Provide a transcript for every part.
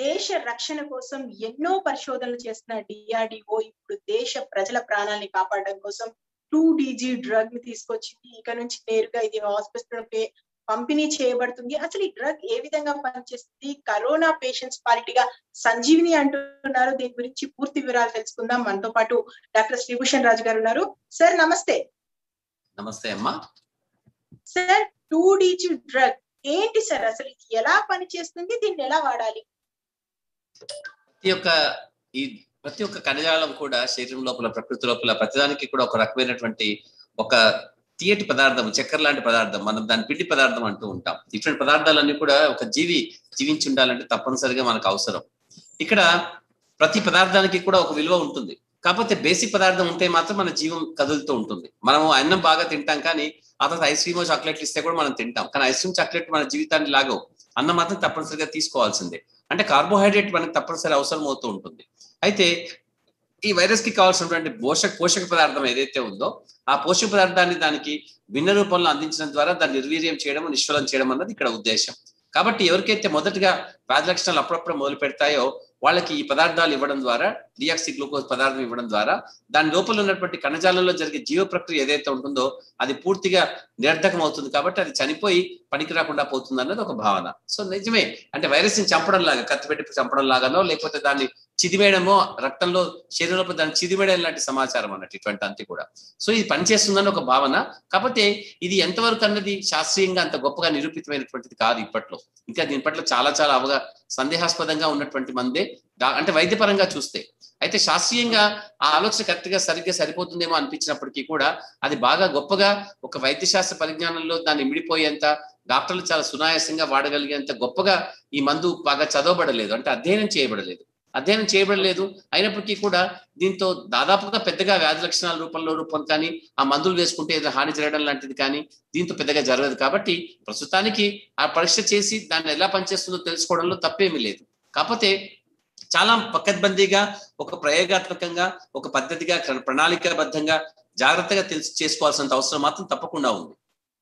దేశ రక్షణ కోసం ఎన్నో పరిశోధనలు చేస్తున్న డిఆర్డిఓ ఇప్పుడు దేశ ప్రజల ప్రాణాలని కాపాడడం కోసం టూ డీజీ డ్రగ్ ని తీసుకొచ్చింది ఇక నుంచి నేరుగా ఇది హాస్పిటల్ పంపిణీ చేయబడుతుంది అసలు ఈ డ్రగ్ ఏ విధంగా పనిచేస్తుంది కరోనా పేషెంట్స్ పాలిటీగా సంజీవిని అంటున్నారు దీని గురించి పూర్తి వివరాలు తెలుసుకుందాం మనతో పాటు డాక్టర్ శ్రీభూషణ్ రాజు గారు ఉన్నారు సార్ నమస్తే నమస్తే అమ్మా సార్ టూ డీజీ డ్రగ్ ఏంటి సార్ అసలు ఇది ఎలా పనిచేస్తుంది దీన్ని ఎలా వాడాలి ప్రతి ఒక్క ఈ ప్రతి ఒక్క కణజాలం కూడా శరీరం లోపల ప్రకృతి లోపల ప్రతిదానికి కూడా ఒక రకమైనటువంటి ఒక తీయటి పదార్థం చక్కెర లాంటి పదార్థం మనం దాని పిండి పదార్థం అంటూ ఉంటాం ఇటువంటి పదార్థాలన్నీ కూడా ఒక జీవి జీవించి ఉండాలంటే తప్పనిసరిగా మనకు అవసరం ఇక్కడ ప్రతి పదార్థానికి కూడా ఒక విలువ ఉంటుంది కాకపోతే బేసిక్ పదార్థం ఉంటే మాత్రం మన జీవం కదులుతూ ఉంటుంది మనము అన్నం బాగా తింటాం కానీ ఆ తర్వాత ఐస్ క్రీమ్ చాక్లెట్లు ఇస్తే కూడా మనం తింటాం కానీ ఐస్ క్రీమ్ చాక్లెట్ మన జీవితాన్ని లాగవు అన్నం మాత్రం తప్పనిసరిగా తీసుకోవాల్సిందే అంటే కార్బోహైడ్రేట్ మనకు తప్పనిసరి అవసరం అవుతూ ఉంటుంది అయితే ఈ వైరస్ కి కావాల్సినటువంటి పోషక పోషక పదార్థం ఏదైతే ఉందో ఆ పోషక పదార్థాన్ని దానికి భిన్న రూపంలో అందించడం ద్వారా దాన్ని నిర్వీర్యం చేయడం నిష్ఫలం చేయడం అన్నది ఇక్కడ ఉద్దేశం కాబట్టి ఎవరికైతే మొదటగా వ్యాధి లక్షణాలు అప్పుడప్పుడు మొదలు పెడతాయో వాళ్ళకి ఈ పదార్థాలు ఇవ్వడం ద్వారా డియాక్సి గ్లూకోజ్ పదార్థం ఇవ్వడం ద్వారా దాని లోపల ఉన్నటువంటి కణజాలంలో జరిగే జీవ ప్రక్రియ ఏదైతే ఉంటుందో అది పూర్తిగా నిరర్ధకం అవుతుంది కాబట్టి అది చనిపోయి పనికి రాకుండా పోతుంది అన్నది ఒక భావన సో నిజమే అంటే వైరస్ ని చంపడం లాగా కత్తిపెట్టి చంపడం లాగానో లేకపోతే దాన్ని చిదిమేయడమో రక్తంలో శరీరంలో దాన్ని చిదిమేయడం లాంటి సమాచారం అన్నట్టు ఇటువంటి అంతే కూడా సో ఇది పనిచేస్తుందని ఒక భావన కాకపోతే ఇది ఎంతవరకు అన్నది శాస్త్రీయంగా అంత గొప్పగా నిరూపితమైనటువంటిది కాదు ఇప్పట్లో ఇంకా దీని పట్ల చాలా చాలా అవగా సందేహాస్పదంగా ఉన్నటువంటి మందే అంటే వైద్యపరంగా చూస్తే అయితే శాస్త్రీయంగా ఆ ఆలోచన కరెక్ట్ గా సరిగ్గా సరిపోతుందేమో అనిపించినప్పటికీ కూడా అది బాగా గొప్పగా ఒక వైద్య శాస్త్ర పరిజ్ఞానంలో దాన్ని మిడిపోయేంత డాక్టర్లు చాలా సునాయాసంగా వాడగలిగేంత గొప్పగా ఈ మందు బాగా చదవబడలేదు అంటే అధ్యయనం చేయబడలేదు అధ్యయనం చేయబడలేదు అయినప్పటికీ కూడా దీంతో దాదాపుగా పెద్దగా వ్యాధి లక్షణాల రూపంలో రూపం కానీ ఆ మందులు వేసుకుంటే ఏదో హాని జరగడం లాంటిది కానీ దీంతో పెద్దగా జరగదు కాబట్టి ప్రస్తుతానికి ఆ పరీక్ష చేసి దాన్ని ఎలా పనిచేస్తుందో తెలుసుకోవడంలో తప్పేమీ లేదు కాకపోతే చాలా పకడ్బందీగా ఒక ప్రయోగాత్మకంగా ఒక పద్ధతిగా ప్రణాళికాబద్ధంగా జాగ్రత్తగా తెలుసు చేసుకోవాల్సినంత అవసరం మాత్రం తప్పకుండా ఉంది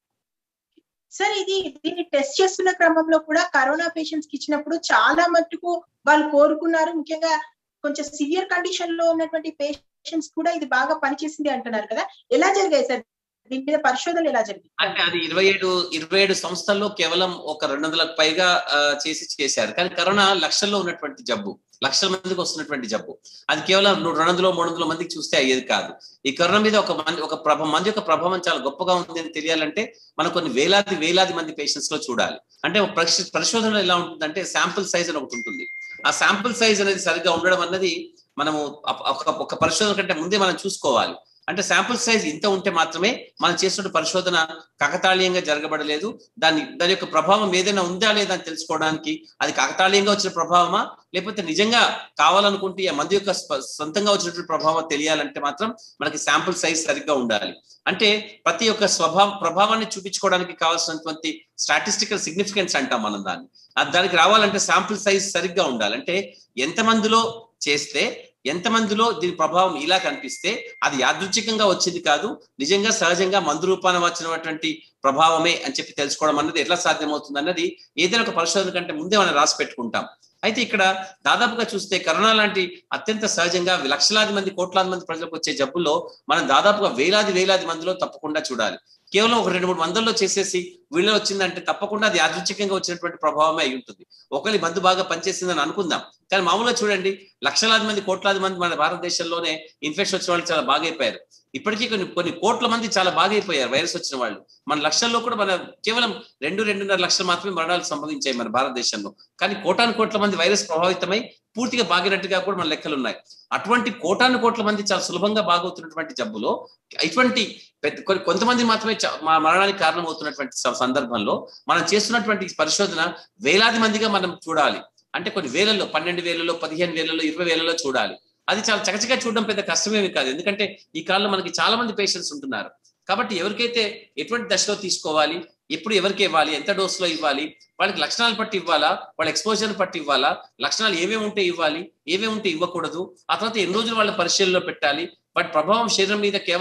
సార్ ఇది దీన్ని టెస్ట్ చేస్తున్న క్రమంలో కూడా కరోనా పేషెంట్స్ కి ఇచ్చినప్పుడు చాలా మట్టుకు వాళ్ళు కోరుకున్నారు ముఖ్యంగా కొంచెం సివియర్ కండిషన్ లో ఉన్నటువంటి పేషెంట్స్ కూడా ఇది బాగా పనిచేసింది అంటున్నారు కదా ఎలా జరిగాయి సార్ దీని మీద పరిశోధనలు ఎలా జరిగాయి అంటే అది ఇరవై ఏడు ఇరవై ఏడు సంస్థల్లో కేవలం ఒక రెండు వందలకు పైగా చేసి చేశారు కానీ కరోనా లక్షల్లో ఉన్నటువంటి జబ్బు లక్షల మందికి వస్తున్నటువంటి జబ్బు అది కేవలం రెండు వందలు మూడు వందల మందికి చూస్తే అయ్యేది కాదు ఈ కరోనా మీద ఒక మంది ఒక ప్రభ మంది యొక్క ప్రభావం చాలా గొప్పగా ఉంది అని తెలియాలంటే మనం కొన్ని వేలాది వేలాది మంది పేషెంట్స్ లో చూడాలి అంటే పరిశోధన ఎలా ఉంటుందంటే శాంపుల్ సైజ్ అని ఒకటి ఉంటుంది ఆ శాంపుల్ సైజ్ అనేది సరిగ్గా ఉండడం అన్నది మనము ఒక పరిశోధన కంటే ముందే మనం చూసుకోవాలి అంటే శాంపుల్ సైజ్ ఇంత ఉంటే మాత్రమే మనం చేస్తున్న పరిశోధన కాకతాళీయంగా జరగబడలేదు దాని దాని యొక్క ప్రభావం ఏదైనా ఉందా లేదా అని తెలుసుకోవడానికి అది కాకతాళీయంగా వచ్చిన ప్రభావమా లేకపోతే నిజంగా కావాలనుకుంటే ఆ మంది యొక్క సొంతంగా వచ్చినటువంటి ప్రభావం తెలియాలంటే మాత్రం మనకి శాంపుల్ సైజ్ సరిగ్గా ఉండాలి అంటే ప్రతి ఒక్క స్వభావం ప్రభావాన్ని చూపించుకోవడానికి కావాల్సినటువంటి స్టాటిస్టికల్ సిగ్నిఫికెన్స్ అంటాం మనం దాన్ని దానికి రావాలంటే శాంపుల్ సైజ్ సరిగ్గా ఉండాలి అంటే ఎంత మందిలో చేస్తే ఎంతమందిలో దీని ప్రభావం ఇలా కనిపిస్తే అది యాదృచ్ఛికంగా వచ్చింది కాదు నిజంగా సహజంగా మందు రూపాన వచ్చినటువంటి ప్రభావమే అని చెప్పి తెలుసుకోవడం అన్నది ఎట్లా సాధ్యమవుతుంది అన్నది ఏదైనా ఒక పరిశోధన కంటే ముందే మనం రాసి పెట్టుకుంటాం అయితే ఇక్కడ దాదాపుగా చూస్తే కరోనా లాంటి అత్యంత సహజంగా లక్షలాది మంది కోట్లాది మంది ప్రజలకు వచ్చే జబ్బుల్లో మనం దాదాపుగా వేలాది వేలాది మందిలో తప్పకుండా చూడాలి కేవలం ఒక రెండు మూడు మందుల్లో చేసేసి వీళ్ళు వచ్చిందంటే తప్పకుండా అది యాదృచ్ఛికంగా వచ్చినటువంటి ప్రభావమే అయి ఉంటుంది ఒకరి మందు బాగా పనిచేసిందని అనుకుందాం కానీ మామూలుగా చూడండి లక్షలాది మంది కోట్లాది మంది మన భారతదేశంలోనే ఇన్ఫెక్షన్ వచ్చిన వాళ్ళు చాలా బాగా అయిపోయారు ఇప్పటికీ కొన్ని కొన్ని కోట్ల మంది చాలా బాగా అయిపోయారు వైరస్ వచ్చిన వాళ్ళు మన లక్షల్లో కూడా మన కేవలం రెండు రెండున్నర లక్షలు మాత్రమే మరణాలు సంభవించాయి మన భారతదేశంలో కానీ కోటాను కోట్ల మంది వైరస్ ప్రభావితమై పూర్తిగా బాగినట్టుగా కూడా మన లెక్కలు ఉన్నాయి అటువంటి కోటాను కోట్ల మంది చాలా సులభంగా బాగవుతున్నటువంటి జబ్బులో ఇటువంటి పెద్ద కొంతమంది మాత్రమే మా మరణానికి కారణమవుతున్నటువంటి సందర్భంలో మనం చేస్తున్నటువంటి పరిశోధన వేలాది మందిగా మనం చూడాలి అంటే కొన్ని వేలలో పన్నెండు వేలలో పదిహేను వేలలో ఇరవై వేలలో చూడాలి అది చాలా చకచగా చూడడం పెద్ద కష్టమేమి కాదు ఎందుకంటే ఈ కాలంలో మనకి చాలా మంది పేషెంట్స్ ఉంటున్నారు కాబట్టి ఎవరికైతే ఎటువంటి దశలో తీసుకోవాలి ఎప్పుడు ఎవరికి ఇవ్వాలి ఎంత డోస్లో ఇవ్వాలి వాళ్ళకి లక్షణాలు పట్టి ఇవ్వాలా వాళ్ళ ఎక్స్పోజర్ పట్టి ఇవ్వాలా లక్షణాలు ఏమేమి ఉంటే ఇవ్వాలి ఏమేమి ఉంటే ఇవ్వకూడదు ఆ తర్వాత ఎన్ని రోజులు వాళ్ళ పరిశీలనలో పెట్టాలి వాటి ప్రభావం శరీరం మీద కేవలం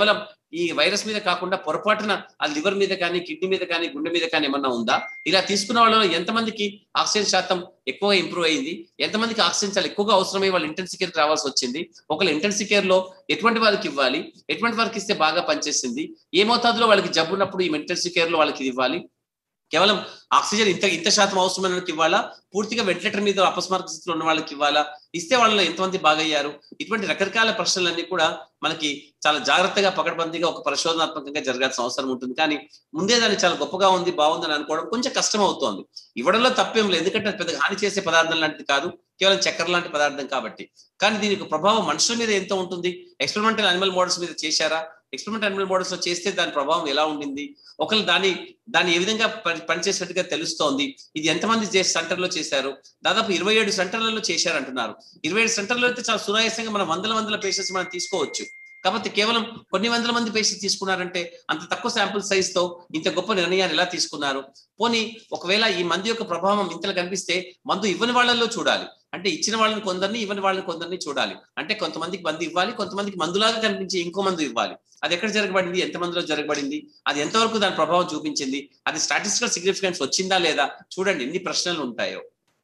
ఈ వైరస్ మీద కాకుండా పొరపాటున ఆ లివర్ మీద కానీ కిడ్నీ మీద కానీ గుండె మీద కానీ ఏమన్నా ఉందా ఇలా తీసుకున్న వాళ్ళలో ఎంతమందికి ఆక్సిజన్ శాతం ఎక్కువ ఇంప్రూవ్ అయింది ఎంతమందికి ఆక్సిజన్ చాలా ఎక్కువగా అవసరమై వాళ్ళు ఇంటెన్సివ్ కేర్ రావాల్సి వచ్చింది ఒకళ్ళు ఇంటెన్సివ్ కేర్ లో ఎటువంటి వాళ్ళకి ఇవ్వాలి ఎటువంటి వారికి ఇస్తే బాగా పనిచేసింది ఏ మోతాదులో వాళ్ళకి జబ్బు ఉన్నప్పుడు ఈ ఇంటెన్సివ్ కేర్ లో వాళ్ళకి ఇది ఇవ్వాలి కేవలం ఆక్సిజన్ ఇంత ఇంత శాతం అవసరమైన వాళ్ళకి ఇవ్వాలా పూర్తిగా వెంటిలేటర్ మీద అపస్మారక స్థితిలో ఉన్న వాళ్ళకి ఇవ్వాలా ఇస్తే వాళ్ళలో ఎంతమంది బాగయ్యారు ఇటువంటి రకరకాల ప్రశ్నలన్నీ కూడా మనకి చాలా జాగ్రత్తగా పకడ్బందీగా ఒక పరిశోధనాత్మకంగా జరగాల్సిన అవసరం ఉంటుంది కానీ ముందే దాన్ని చాలా గొప్పగా ఉంది బాగుందని అనుకోవడం కొంచెం కష్టం అవుతోంది ఇవ్వడంలో తప్పేం లేదు ఎందుకంటే అది పెద్దగా హాని చేసే పదార్థం లాంటిది కాదు కేవలం చక్కెర లాంటి పదార్థం కాబట్టి కానీ దీనికి ప్రభావం మనుషుల మీద ఎంత ఉంటుంది ఎక్స్పెరిమెంటల్ అనిమల్ మోడల్స్ మీద చేశారా ఎక్స్పెరిమెంట్ అనిమల్ మోడల్స్ లో చేస్తే దాని ప్రభావం ఎలా ఉండింది ఒకళ్ళు దాని దాన్ని ఏ విధంగా పని పనిచేసినట్టుగా తెలుస్తోంది ఇది ఎంతమంది సెంటర్ లో చేశారు దాదాపు ఇరవై ఏడు సెంటర్లలో చేశారు అంటున్నారు ఇరవై ఏడు సెంటర్లో అయితే చాలా సునాయాసంగా మనం వందల వందల పేషెంట్స్ మనం తీసుకోవచ్చు కాబట్టి కేవలం కొన్ని వందల మంది పేషెంట్స్ తీసుకున్నారంటే అంత తక్కువ శాంపుల్ సైజ్ తో ఇంత గొప్ప నిర్ణయాన్ని ఎలా తీసుకున్నారు పోనీ ఒకవేళ ఈ మందు యొక్క ప్రభావం ఇంతలో కనిపిస్తే మందు ఇవ్వని వాళ్ళల్లో చూడాలి అంటే ఇచ్చిన వాళ్ళని కొందరిని ఇవ్వని వాళ్ళని కొందరిని చూడాలి అంటే కొంతమందికి మందు ఇవ్వాలి కొంతమందికి మందులాగా కనిపించి ఇంకో మందు ఇవ్వాలి అది ఎక్కడ జరగబడింది ఎంత మందిలో జరగబడింది అది ఎంతవరకు దాని ప్రభావం చూపించింది అది స్టాటిస్టికల్ సిగ్నిఫికెన్స్ వచ్చిందా లేదా చూడండి ఎన్ని ప్రశ్నలు ఉంటాయో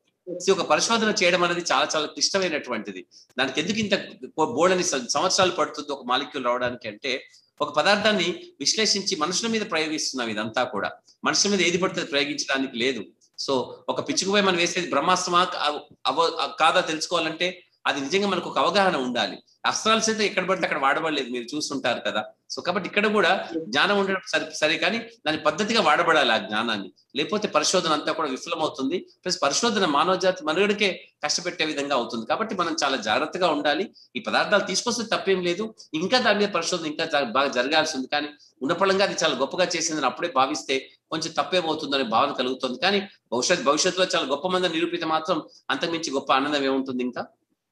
ఒక పరిశోధన చేయడం అనేది చాలా చాలా క్లిష్టమైనటువంటిది దానికి ఎందుకు ఇంత బోర్డని సంవత్సరాలు పడుతుంది ఒక మాలిక్యూల్ రావడానికి అంటే ఒక పదార్థాన్ని విశ్లేషించి మనుషుల మీద ప్రయోగిస్తున్నాం ఇదంతా కూడా మనుషుల మీద ఏది పడితే ప్రయోగించడానికి లేదు సో ఒక పిచ్చుకుపై మనం వేసేది బ్రహ్మాస్త్రమా అవ కాదా తెలుసుకోవాలంటే అది నిజంగా మనకు ఒక అవగాహన ఉండాలి అస్త్రాలు సైతం ఎక్కడ పడితే అక్కడ వాడబడలేదు మీరు చూస్తుంటారు కదా సో కాబట్టి ఇక్కడ కూడా జ్ఞానం ఉండడం సరే సరే కానీ దాని పద్ధతిగా వాడబడాలి ఆ జ్ఞానాన్ని లేకపోతే పరిశోధన అంతా కూడా విఫలమవుతుంది ప్లస్ పరిశోధన మానవ జాతి మనుగడికే కష్టపెట్టే విధంగా అవుతుంది కాబట్టి మనం చాలా జాగ్రత్తగా ఉండాలి ఈ పదార్థాలు తీసుకొస్తే తప్పేం లేదు ఇంకా దాని మీద పరిశోధన ఇంకా బాగా జరగాల్సి ఉంది కానీ ఉన్నపళంగా అది చాలా గొప్పగా చేసిందని అప్పుడే భావిస్తే కొంచెం తప్పేమవుతుందనే భావన కలుగుతుంది కానీ భవిష్యత్ భవిష్యత్తులో చాలా గొప్ప మంది నిరూపిత మాత్రం అంతకుమించి గొప్ప ఆనందం ఏముంటుంది ఇంకా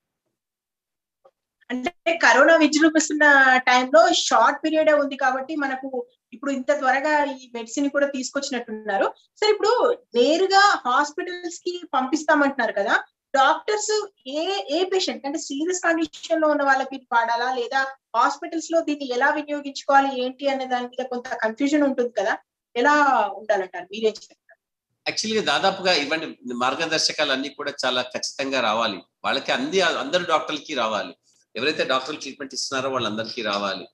అంటే కరోనా విజృంభిస్తున్న టైంలో షార్ట్ పీరియడ్ ఉంది కాబట్టి మనకు ఇప్పుడు ఇంత త్వరగా ఈ మెడిసిన్ కూడా తీసుకొచ్చినట్టున్నారు సరే ఇప్పుడు నేరుగా హాస్పిటల్స్ కి పంపిస్తామంటున్నారు కదా డాక్టర్స్ ఏ ఏ పేషెంట్ అంటే సీరియస్ కండిషన్ లో ఉన్న వాళ్ళకి వాడాలా లేదా హాస్పిటల్స్ లో దీన్ని ఎలా వినియోగించుకోవాలి ఏంటి అనే దాని మీద కొంత కన్ఫ్యూజన్ ఉంటుంది కదా ఎలా ఉండాలంటారు మీరేం చెప్తారు యాక్చువల్గా దాదాపుగా ఇవన్నీ మార్గదర్శకాలు అన్ని కూడా చాలా ఖచ్చితంగా రావాలి వాళ్ళకి అంది అందరు డాక్టర్లకి రావాలి ఎవరైతే డాక్టర్లు ట్రీట్మెంట్ ఇస్తున్నారో వాళ్ళందరికీ రావాలి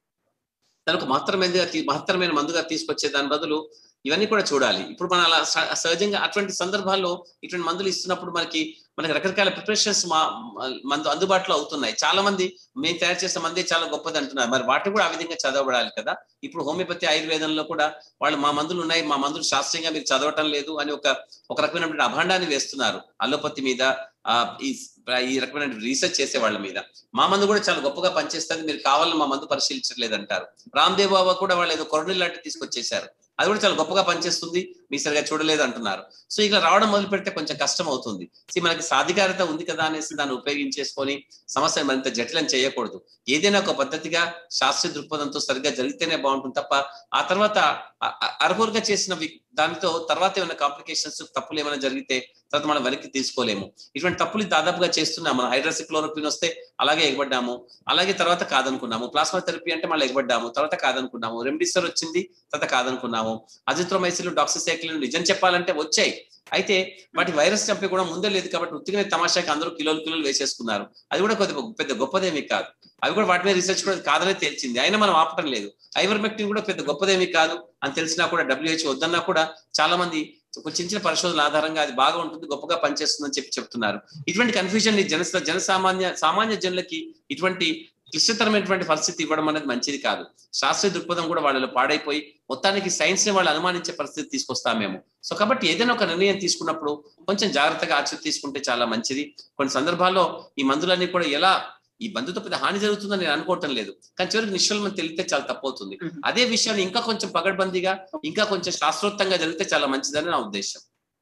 తనకు మహత్తరమైన మహత్తరమైన మందుగా తీసుకొచ్చే దాని బదులు ఇవన్నీ కూడా చూడాలి ఇప్పుడు మనం అలా సహజంగా అటువంటి సందర్భాల్లో ఇటువంటి మందులు ఇస్తున్నప్పుడు మనకి మనకి రకరకాల ప్రిపరేషన్స్ మా మందు అందుబాటులో అవుతున్నాయి చాలా మంది మేము తయారు చేసిన మందే చాలా గొప్పది అంటున్నారు మరి వాటిని కూడా ఆ విధంగా చదవబడాలి కదా ఇప్పుడు హోమియోపతి ఆయుర్వేదంలో కూడా వాళ్ళు మా మందులు ఉన్నాయి మా మందులు శాస్త్రీయంగా మీరు చదవటం లేదు అని ఒక ఒక రకమైనటువంటి అభాండాన్ని వేస్తున్నారు అలోపతి మీద ఆ ఈ ఈ రకమైన రీసెర్చ్ చేసే వాళ్ళ మీద మా మందు కూడా చాలా గొప్పగా పనిచేస్తుంది మీరు కావాలని మా మందు పరిశీలించలేదు అంటారు రామ్దేవ్ బాబా కూడా వాళ్ళు ఏదో కొరని లాంటివి తీసుకొచ్చేసారు అది కూడా చాలా గొప్పగా పనిచేస్తుంది మీ సరిగా చూడలేదు అంటున్నారు సో ఇలా రావడం మొదలు పెడితే కొంచెం కష్టం అవుతుంది సో మనకి సాధికారత ఉంది కదా అనేసి దాన్ని ఉపయోగించేసుకొని సమస్య మరింత జటిలం చేయకూడదు ఏదైనా ఒక పద్ధతిగా శాస్త్రీయ దృక్పథంతో సరిగ్గా జరిగితేనే బాగుంటుంది తప్ప ఆ తర్వాత అర్హులుగా చేసిన దానితో తర్వాత ఏమైనా కాంప్లికేషన్స్ తప్పులు ఏమైనా జరిగితే తర్వాత మనం వెనక్కి తీసుకోలేము ఇటువంటి తప్పులు దాదాపుగా చేస్తున్నాం మనం హైడ్రాసిక్ క్లోరోక్విన్ వస్తే అలాగే ఎగబడ్డాము అలాగే తర్వాత కాదనుకున్నాము ప్లాస్మా థెరపీ అంటే మళ్ళీ ఎగబడ్డాము తర్వాత కాదనుకున్నాము రెమ్డిసివర్ వచ్చింది తర్వాత కాదనుకున్నాము అజిత్రోమైసిల్ డాక్సిసైక్లిన్ నిజం చెప్పాలంటే వచ్చాయి అయితే వాటి వైరస్ చంపే కూడా ముందే లేదు కాబట్టి ఉత్తిగా తమాషాకి అందరూ కిలోలు కిలోలు వేసేసుకున్నారు అది కూడా కొద్ది పెద్ద గొప్పదేమీ కాదు అవి కూడా వాటి మీద రీసెర్చ్ కూడా కాదనే తేల్చింది అయినా మనం ఆపటం లేదు ఐవర్మెక్టిన్ కూడా పెద్ద గొప్పదేమీ కాదు అని తెలిసినా కూడా డబ్ల్యూహెచ్ వద్దన్నా కూడా చాలా మంది చిన్న చిన్న పరిశోధనల ఆధారంగా అది బాగా ఉంటుంది గొప్పగా పనిచేస్తుందని చెప్పి చెప్తున్నారు ఇటువంటి కన్ఫ్యూజన్ ని జన జనసామాన్య సామాన్య జనులకి ఇటువంటి క్లిష్టతరమైనటువంటి పరిస్థితి ఇవ్వడం అనేది మంచిది కాదు శాస్త్రీయ దృక్పథం కూడా వాళ్ళలో పాడైపోయి మొత్తానికి సైన్స్ ని వాళ్ళు అనుమానించే పరిస్థితి తీసుకొస్తామేమో సో కాబట్టి ఏదైనా ఒక నిర్ణయం తీసుకున్నప్పుడు కొంచెం జాగ్రత్తగా ఆచరి తీసుకుంటే చాలా మంచిది కొన్ని సందర్భాల్లో ఈ మందులన్నీ కూడా ఎలా ఈ బంధుతో పెద్ద హాని జరుగుతుందని నేను అనుకోవటం లేదు కానీ చివరికి నిష్ఫలం తెలిస్తే చాలా తప్పవుతుంది అదే విషయాన్ని ఇంకా కొంచెం పగడ్బందీగా ఇంకా కొంచెం శాస్త్రోత్తంగా జరిగితే చాలా మంచిదని నా ఉద్దేశం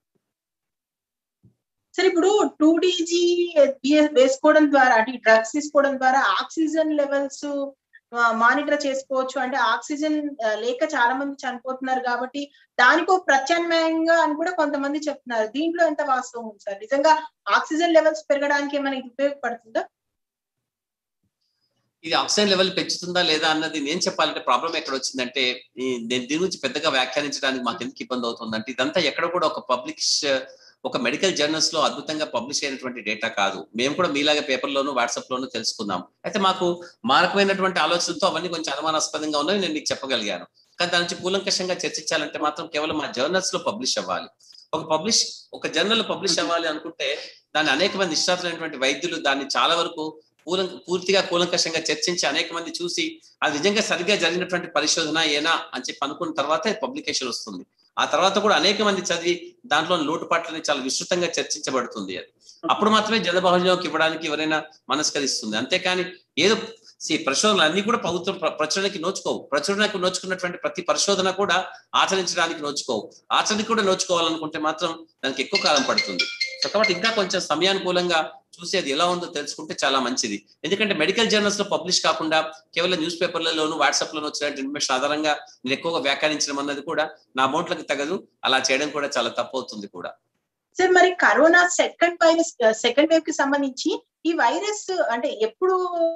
సరే ఇప్పుడు టూ డీజీ వేసుకోవడం ద్వారా అంటే డ్రగ్స్ తీసుకోవడం ద్వారా ఆక్సిజన్ లెవెల్స్ మానిటర్ చేసుకోవచ్చు అంటే ఆక్సిజన్ లేక చాలా మంది చనిపోతున్నారు కాబట్టి దానికో ప్రత్యామ్నాయంగా అని కూడా కొంతమంది చెప్తున్నారు దీంట్లో ఎంత వాస్తవం ఉంది సార్ నిజంగా ఆక్సిజన్ లెవెల్స్ పెరగడానికి ఏమైనా ఇది ఉపయోగపడుతుందా ఇది ఆక్సిజన్ లెవెల్ పెంచుతుందా లేదా అన్నది నేను చెప్పాలంటే ప్రాబ్లం ఎక్కడ వచ్చిందంటే నేను దీని గురించి పెద్దగా వ్యాఖ్యానించడానికి మాకు ఎందుకు ఇబ్బంది అవుతుందంటే ఇదంతా ఎక్కడ కూడా ఒక పబ్లిక్ ఒక మెడికల్ జర్నల్స్ లో అద్భుతంగా పబ్లిష్ అయినటువంటి డేటా కాదు మేము కూడా మీలాగే పేపర్లోను వాట్సాప్ లోను తెలుసుకుందాం అయితే మాకు మారకమైనటువంటి ఆలోచనతో అవన్నీ కొంచెం అనుమానాస్పదంగా ఉన్నాయి నేను నీకు చెప్పగలిగాను కానీ దాని నుంచి కూలంకషంగా చర్చించాలంటే మాత్రం కేవలం మా జర్నల్స్ లో పబ్లిష్ అవ్వాలి ఒక పబ్లిష్ ఒక జర్నల్ పబ్లిష్ అవ్వాలి అనుకుంటే దాన్ని అనేక మంది నిష్ణాతులైనటువంటి వైద్యులు దాన్ని చాలా వరకు కూలం పూర్తిగా కూలంకషంగా చర్చించి అనేక మంది చూసి అది నిజంగా సరిగ్గా జరిగినటువంటి పరిశోధన ఏనా అని చెప్పి అనుకున్న తర్వాతే పబ్లికేషన్ వస్తుంది ఆ తర్వాత కూడా అనేక మంది చదివి దాంట్లో లోటుపాట్లని చాలా విస్తృతంగా చర్చించబడుతుంది అది అప్పుడు మాత్రమే జనబహుళంలోకి ఇవ్వడానికి ఎవరైనా మనస్కరిస్తుంది అంతేకాని ఏదో సి పరిశోధనలు అన్ని కూడా ప్రభుత్వం ప్రచురణకి నోచుకోవు ప్రచురణకు నోచుకున్నటువంటి ప్రతి పరిశోధన కూడా ఆచరించడానికి నోచుకోవు ఆచరణకి కూడా నోచుకోవాలనుకుంటే మాత్రం దానికి ఎక్కువ కాలం పడుతుంది కాబట్టి ఇంకా కొంచెం సమయానుకూలంగా చూసేది ఎలా ఉందో తెలుసుకుంటే చాలా మంచిది ఎందుకంటే మెడికల్ జర్నల్స్ లో పబ్లిష్ కాకుండా కేవలం న్యూస్ పేపర్లలోను వాట్సాప్ లోను వచ్చిన ఇన్ఫర్మేషన్ ఆధారంగా నేను ఎక్కువగా వ్యాఖ్యానించడం అన్నది కూడా నా అమౌంట్లకు తగదు అలా చేయడం కూడా చాలా తప్పు అవుతుంది కూడా సార్ మరి corona second virus second wave కి సంబంధించి ఈ వైరస్ అంటే ఎప్పుడు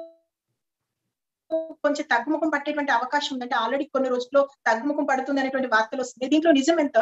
కొంచెం తగ్గుముఖం పట్టేటువంటి అవకాశం ఉందంటే ఆల్రెడీ కొన్ని రోజుల్లో తగ్గుముఖం పడుతుంది అనేటువంటి వార్తలు వస్తుంది దీంట్లో నిజం ఎంత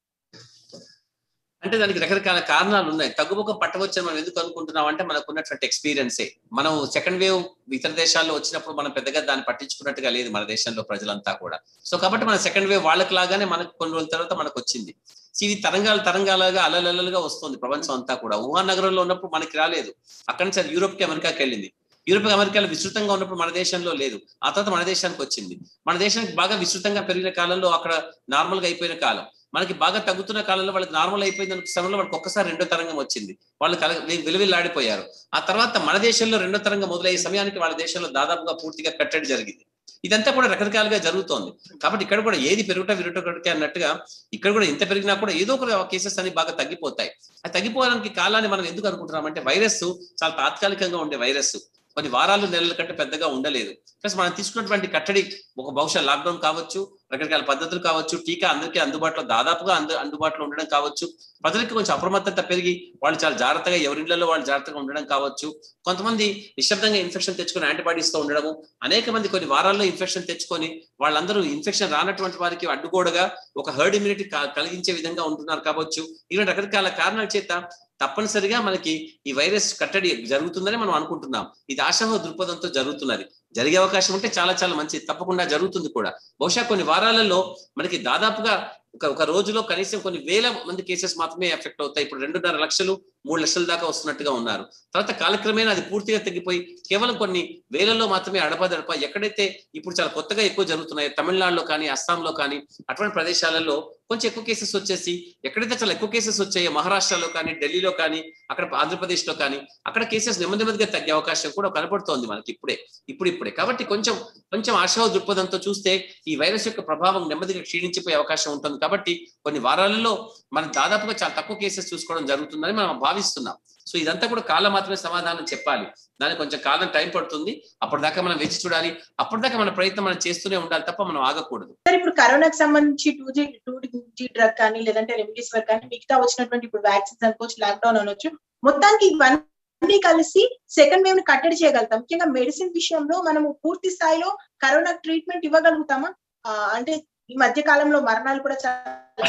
అంటే దానికి రకరకాల కారణాలు ఉన్నాయి తగ్గుముఖం పట్టవచ్చని మనం ఎందుకు అనుకుంటున్నాం అంటే మనకు ఉన్నటువంటి ఎక్స్పీరియన్సే మనం సెకండ్ వేవ్ ఇతర దేశాల్లో వచ్చినప్పుడు మనం పెద్దగా దాన్ని పట్టించుకున్నట్టుగా లేదు మన దేశంలో ప్రజలంతా కూడా సో కాబట్టి మన సెకండ్ వేవ్ వాళ్ళకి లాగానే మనకు కొన్ని రోజుల తర్వాత మనకు వచ్చింది ఇది తరంగాలు తరంగాలుగా అలలలలుగా వస్తుంది ప్రపంచం అంతా కూడా వుహాన్ నగరంలో ఉన్నప్పుడు మనకి రాలేదు అక్కడి నుంచి అది యూరోప్ కి అమెరికాకి వెళ్ళింది యూరోప్ అమెరికాలో విస్తృతంగా ఉన్నప్పుడు మన దేశంలో లేదు ఆ తర్వాత మన దేశానికి వచ్చింది మన దేశానికి బాగా విస్తృతంగా పెరిగిన కాలంలో అక్కడ నార్మల్ గా అయిపోయిన కాలం మనకి బాగా తగ్గుతున్న కాలంలో వాళ్ళకి నార్మల్ అయిపోయింది అనుకున్న సమయంలో వాళ్ళకి ఒక్కసారి రెండో తరంగం వచ్చింది వాళ్ళు కల విలువిల్లాడిపోయారు ఆ తర్వాత మన దేశంలో రెండో తరంగం మొదలయ్యే సమయానికి వాళ్ళ దేశంలో దాదాపుగా పూర్తిగా కట్టడి జరిగింది ఇదంతా కూడా రకరకాలుగా జరుగుతోంది కాబట్టి ఇక్కడ కూడా ఏది పెరుగుట విరుట అన్నట్టుగా ఇక్కడ కూడా ఎంత పెరిగినా కూడా ఏదో ఒక కేసెస్ అని బాగా తగ్గిపోతాయి అది తగ్గిపోవడానికి కాలాన్ని మనం ఎందుకు అనుకుంటున్నాం అంటే వైరస్ చాలా తాత్కాలికంగా ఉండే వైరస్ కొన్ని వారాలు నెలల కంటే పెద్దగా ఉండలేదు ప్లస్ మనం తీసుకున్నటువంటి కట్టడి ఒక బహుశా లాక్డౌన్ కావచ్చు రకరకాల పద్ధతులు కావచ్చు టీకా అందరికీ అందుబాటులో దాదాపుగా అందు అందుబాటులో ఉండడం కావచ్చు ప్రజలకి కొంచెం అప్రమత్తత పెరిగి వాళ్ళు చాలా జాగ్రత్తగా ఎవరిండ్లలో వాళ్ళు జాగ్రత్తగా ఉండడం కావచ్చు కొంతమంది నిశ్శబ్దంగా ఇన్ఫెక్షన్ తెచ్చుకొని యాంటీబాడీస్ తో ఉండడము అనేక మంది కొన్ని వారాల్లో ఇన్ఫెక్షన్ తెచ్చుకొని వాళ్ళందరూ ఇన్ఫెక్షన్ రానటువంటి వారికి అడ్డుగోడగా ఒక హర్డ్ ఇమ్యూనిటీ కలిగించే విధంగా ఉంటున్నారు కావచ్చు ఇలా రకరకాల కారణాల చేత తప్పనిసరిగా మనకి ఈ వైరస్ కట్టడి జరుగుతుందని మనం అనుకుంటున్నాం ఇది ఆశాభ దృక్పథంతో జరుగుతున్నది జరిగే అవకాశం ఉంటే చాలా చాలా మంచిది తప్పకుండా జరుగుతుంది కూడా బహుశా కొన్ని వారాలలో మనకి దాదాపుగా ఒక ఒక రోజులో కనీసం కొన్ని వేల మంది కేసెస్ మాత్రమే ఎఫెక్ట్ అవుతాయి ఇప్పుడు రెండున్నర లక్షలు మూడు లక్షల దాకా వస్తున్నట్టుగా ఉన్నారు తర్వాత కాలక్రమేణా అది పూర్తిగా తగ్గిపోయి కేవలం కొన్ని వేలలో మాత్రమే అడపదడప ఎక్కడైతే ఇప్పుడు చాలా కొత్తగా ఎక్కువ జరుగుతున్నాయి తమిళనాడులో కానీ అస్సాంలో కానీ అటువంటి ప్రదేశాలలో కొంచెం ఎక్కువ కేసెస్ వచ్చేసి ఎక్కడైతే చాలా ఎక్కువ కేసెస్ వచ్చాయో మహారాష్ట్రలో కానీ ఢిల్లీలో కానీ అక్కడ ఆంధ్రప్రదేశ్ లో కానీ అక్కడ కేసెస్ నెమ్మది నెమ్మదిగా తగ్గే అవకాశం కూడా కనపడుతోంది మనకి ఇప్పుడే ఇప్పుడు ఇప్పుడే కాబట్టి కొంచెం కొంచెం ఆశావ దృక్పథంతో చూస్తే ఈ వైరస్ యొక్క ప్రభావం నెమ్మదిగా క్షీణించిపోయే అవకాశం ఉంటుంది కాబట్టి కొన్ని వారాలలో మనం దాదాపుగా చాలా తక్కువ కేసెస్ చూసుకోవడం జరుగుతుందని మనం భావిస్తున్నాం సో ఇదంతా కూడా కాలం మాత్రమే సమాధానం చెప్పాలి దానికి కొంచెం కాలం టైం పడుతుంది అప్పటిదాకా మనం వేచి చూడాలి అప్పటిదాకా మన ప్రయత్నం మనం చేస్తూనే ఉండాలి తప్ప మనం ఆగకూడదు సార్ ఇప్పుడు కరోనాకి సంబంధించి two G two G drug కానీ లేదంటే రెమిడీసివర్ కానీ మిగతా వచ్చినటువంటి ఇప్పుడు వ్యాక్సిన్స్ అనుకోవచ్చు లాక్డౌన్ అనొచ్చు మొత్తానికి ఇవన్నీ కలిసి సెకండ్ వేవ్ ని కట్టడి చేయగలుగుతాం ముఖ్యంగా మెడిసిన్ విషయంలో మనము పూర్తి స్థాయిలో కరోనా ట్రీట్మెంట్ ఇవ్వగలుగుతామా అంటే ఈ మధ్య కాలంలో మరణాలు కూడా చాలా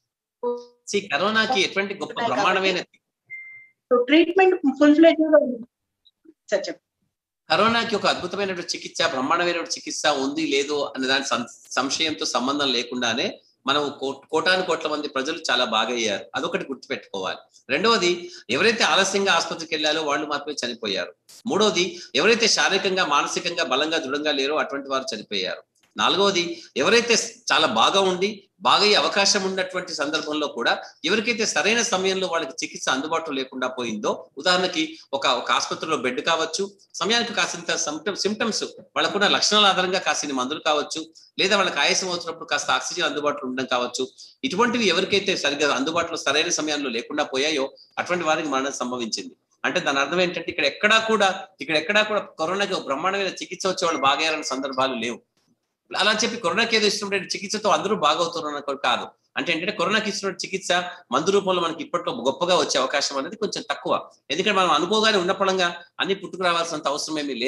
కరోనాకి ఎటువంటి గొప్ప బ్రహ్మాండమైన ట్రీట్మెంట్ ఫుల్ ఫ్లెడ్ సార్ చెప్పండి కరోనాకి ఒక అద్భుతమైన చికిత్స బ్రహ్మాండమైన చికిత్స ఉంది లేదు అనే దాని సంశయంతో సంబంధం లేకుండానే మనం కోటాను కోట్ల మంది ప్రజలు చాలా బాగా అయ్యారు అదొకటి గుర్తుపెట్టుకోవాలి రెండవది ఎవరైతే ఆలస్యంగా ఆసుపత్రికి వెళ్ళాలో వాళ్ళు మాత్రమే చనిపోయారు మూడవది ఎవరైతే శారీరకంగా మానసికంగా బలంగా దృఢంగా లేరో అటువంటి వారు చనిపోయారు నాలుగవది ఎవరైతే చాలా బాగా ఉండి బాగా అవకాశం ఉన్నటువంటి సందర్భంలో కూడా ఎవరికైతే సరైన సమయంలో వాళ్ళకి చికిత్స అందుబాటులో లేకుండా పోయిందో ఉదాహరణకి ఒక ఒక ఆసుపత్రిలో బెడ్ కావచ్చు సమయానికి కాసింత సిమ్టమ్స్ వాళ్ళకున్న లక్షణాల ఆధారంగా కాసిన మందులు కావచ్చు లేదా వాళ్ళకి ఆయాసం అవుతున్నప్పుడు కాస్త ఆక్సిజన్ అందుబాటులో ఉండడం కావచ్చు ఇటువంటివి ఎవరికైతే సరిగ్గా అందుబాటులో సరైన సమయంలో లేకుండా పోయాయో అటువంటి వారికి మరణం సంభవించింది అంటే దాని అర్థం ఏంటంటే ఇక్కడ ఎక్కడా కూడా ఇక్కడ ఎక్కడా కూడా కరోనాకి బ్రహ్మాండమైన చికిత్స వచ్చే వాళ్ళు బాగయ్యారన్న సందర్భాలు లేవు అలా చెప్పి కరోనాకి ఏదో ఇస్తున్న చికిత్సతో అందరూ బాగవుతున్నారు కాదు అంటే ఏంటంటే కరోనాకి ఇస్తున్న చికిత్స మందు రూపంలో మనకి ఇప్పట్లో గొప్పగా వచ్చే అవకాశం అనేది కొంచెం తక్కువ ఎందుకంటే మనం అనుకోగానే ఉన్న పడంగా అన్ని పుట్టుకు రావాల్సినంత అవసరం ఏమీ లేదు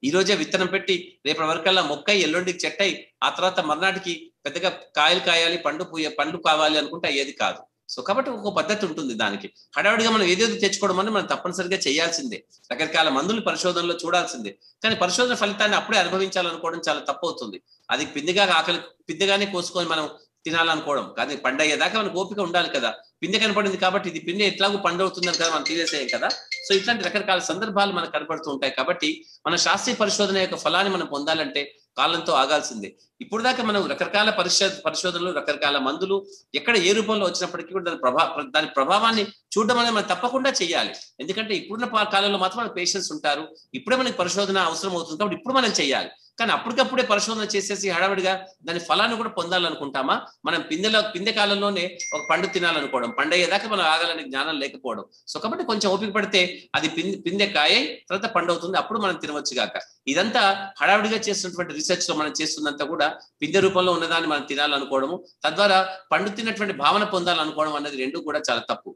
ఈ రోజే విత్తనం పెట్టి రేపటి వరకల్లా మొక్కై ఎల్లుండికి చెట్టై ఆ తర్వాత మర్నాటికి పెద్దగా కాయలు కాయాలి పండు పూయ పండు కావాలి అనుకుంటే అయ్యేది కాదు సో కాబట్టి ఒక పద్ధతి ఉంటుంది దానికి హడావుడిగా మనం ఏదేదో తెచ్చుకోవడం అని మనం తప్పనిసరిగా చేయాల్సిందే రకరకాల మందులు పరిశోధనలో చూడాల్సిందే కానీ పరిశోధన ఫలితాన్ని అప్పుడే అనుభవించాలనుకోవడం చాలా తప్పు అవుతుంది అది పిందిగా ఆకలి పిందిగానే కోసుకొని మనం తినాలనుకోవడం కానీ పండయ్యేదాకా మనకు ఓపిక ఉండాలి కదా పిందె కనపడింది కాబట్టి ఇది పిందె ఎట్లాగో పండు అవుతుందని కదా మనం తినేసేయం కదా సో ఇట్లాంటి రకరకాల సందర్భాలు మనకు కనపడుతూ ఉంటాయి కాబట్టి మన శాస్త్రీయ పరిశోధన యొక్క ఫలాన్ని మనం పొందాలంటే కాలంతో ఆగాల్సిందే ఇప్పుడు దాకా మనం రకరకాల పరిశోధ పరిశోధనలు రకరకాల మందులు ఎక్కడ ఏ రూపంలో వచ్చినప్పటికీ కూడా దాని ప్రభా దాని ప్రభావాన్ని చూడడం అనేది మనం తప్పకుండా చేయాలి ఎందుకంటే ఇప్పుడున్న పా- కాలంలో మాత్రం మన పేషెంట్స్ ఉంటారు ఇప్పుడే మనకి పరిశోధన అవసరం అవుతుంది కాబట్టి ఇప్పుడు మనం చేయాలి కానీ అప్పటికప్పుడే పరిశోధన చేసేసి హడావిడిగా దాని ఫలాన్ని కూడా పొందాలనుకుంటామా మనం పిందెలో పిందె కాలంలోనే ఒక పండు తినాలనుకోవడం పండయ్యేదాకా మనం ఆగాలనే జ్ఞానం లేకపోవడం సో కాబట్టి కొంచెం ఓపిక పడితే అది పిందె పిందె కాయ తర్వాత పండు అవుతుంది అప్పుడు మనం తినవచ్చు గాక ఇదంతా హడావిడిగా చేస్తున్నటువంటి రీసెర్చ్ లో మనం చేస్తున్నంత కూడా పిందె రూపంలో ఉన్నదాన్ని మనం తినాలనుకోవడము తద్వారా పండు తిన్నటువంటి భావన పొందాలనుకోవడం అనేది రెండు కూడా చాలా తప్పు